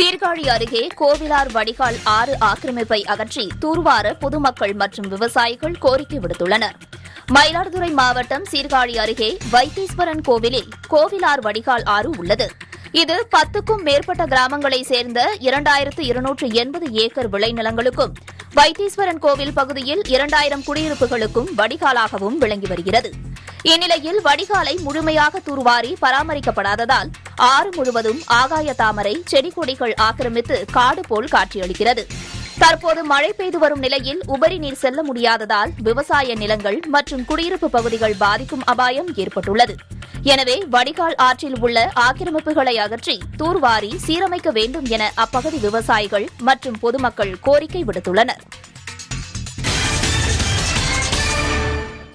சீர்காழி அருகே கோவிலார் வடிகால் ஆறு ஆக்கிரமிப்பை அகற்றி தூர்வார பொதுமக்கள் மற்றும் விவசாயிகள் கோரிக்கை விடுத்துள்ளனர் மயிலாடுதுறை மாவட்டம் சீர்காழி அருகே வைத்தீஸ்வரன் கோவிலில் கோவிலார் வடிகால் ஆறு உள்ளது இது பத்துக்கும் மேற்பட்ட கிராமங்களைச் சேர்ந்த இரண்டாயிரத்து இருநூற்று எண்பது ஏக்கர் விளைநிலங்களுக்கும் வைத்தீஸ்வரன் கோவில் பகுதியில் இரண்டாயிரம் குடியிருப்புகளுக்கும் வடிகாலாகவும் விளங்கி வருகிறது இந்நிலையில் வடிகாலை முழுமையாக தூர்வாரி பராமரிக்கப்படாததால் ஆறு முழுவதும் ஆகாய தாமரை செடி கொடிகள் ஆக்கிரமித்து காடு போல் காட்சியளிக்கிறது தற்போது மழை பெய்து வரும் நிலையில் உபரி நீர் செல்ல முடியாததால் விவசாய நிலங்கள் மற்றும் குடியிருப்பு பகுதிகள் பாதிக்கும் அபாயம் ஏற்பட்டுள்ளது எனவே வடிகால் ஆற்றில் உள்ள ஆக்கிரமிப்புகளை அகற்றி தூர்வாரி சீரமைக்க வேண்டும் என அப்பகுதி விவசாயிகள் மற்றும் பொதுமக்கள் கோரிக்கை விடுத்துள்ளனர்